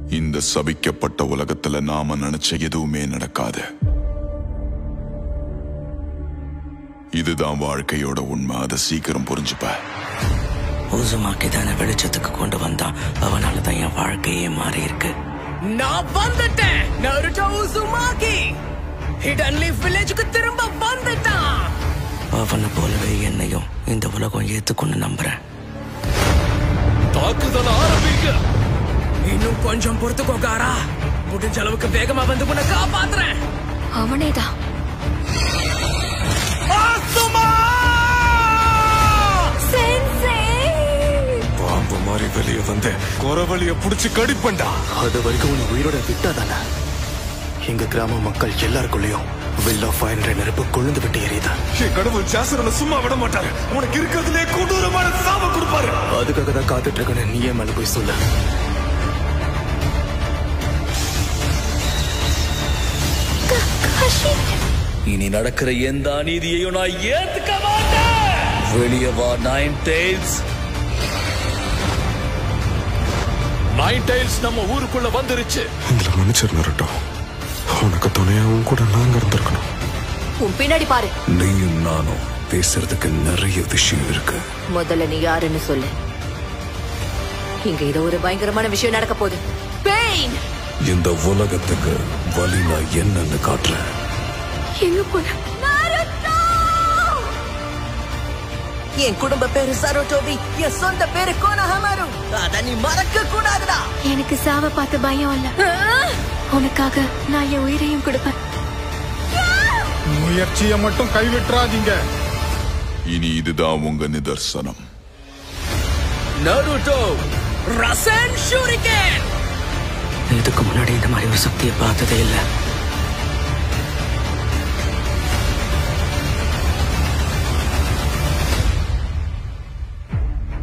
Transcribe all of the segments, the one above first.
இந்த சபிக்கப்பட்ட உலகத்துல நாம நினைச்ச எதுவுமே நடக்காது இதுதான் வாழ்க்கையோட உண்மை அதை சீக்கிரம் புரிஞ்சுப்ப ஊசுமாக்கி தானே வெளிச்சத்துக்கு கொண்டு வந்தான் அவனால தான் என் வாழ்க்கையே மாறி இருக்கு நான் வந்துட்டேன் நருட்டோ உசுமாகி ஹிடன் லீஃப் வில்லேஜுக்கு திரும்ப வந்துட்டான் அவனை போலவே என்னையும் இந்த உலகம் ஏத்துக்கொண்டு நம்புறேன் தாக்குதல் ஆரம்பிங்க இன்னும் கொஞ்சம் பொறுத்துக்கோ காரா முடிஞ்ச அளவுக்கு வேகமா வந்து உன்னை காப்பாத்துறேன் அவனேதான் பாம்பு மாதிரி வெளியே வந்து குறவழிய புடிச்சு கடிப்பண்டா அது வரைக்கும் உன்னை உயிரோட விட்டாதானே எங்க கிராம மக்கள் எல்லாருக்குள்ளயும் வில் ஆஃப் ஃபயர் நெருப்பு கொழுந்து விட்டு எரியுது என் கடவுள் ஜாசரனை சும்மா விட மாட்டாரு உனக்கு இருக்கிறதுலே கொடூரமான சாப கொடுப்பாரு அதுக்காக தான் காத்துட்டு இருக்கேன்னு நீயே மேல போய் சொல்லு இனி நடக்கிற எந்த அநீதியையும் நான் ஏத்துக்க மாட்டேன் வெளியே வா நைன் டெய்ல்ஸ் நைன் டைல்ஸ் நம்ம ஊருக்குள்ள வந்துருச்சு இதுல மன்னிச்சிரு நருட்டோ உனக்கு துணையாவும் கூட நாங்க இருந்திருக்கணும் உன் பின்னாடி பாரு நீயும் நானும் பேசுறதுக்கு நிறைய விஷயம் இருக்கு முதல்ல நீ யாருன்னு சொல்லு இங்க ஏதோ ஒரு பயங்கரமான விஷயம் நடக்க போகுது பெயின் இந்த உலகத்துக்கு வலி நான் என்னன்னு காட்டுறேன் எங்க போன என் குடும்ப பேரு சரோட்டோபி என் சொந்த பேரு கோனஹமாரு அத நீ மறக்க கூடாதுடா எனக்கு சாவ பார்த்து பயம் இல்ல உனக்காக நான் என் உயிரையும் கொடுப்பேன் முயற்சியை மட்டும் கைவிட்டுறாதீங்க இனி இதுதான் உங்க நிதர்சனம் நருட்டோ ரசன் ஷூரிகேன் இதுக்கு முன்னாடி இந்த மாதிரி ஒரு சக்தியை பார்த்ததே இல்லை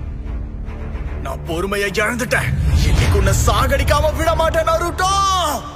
நான் பொறுமையை இழந்துட்டேன் இன்னைக்கு உன்னை சாகடிக்காம விட மாட்டேன் நருட்டோ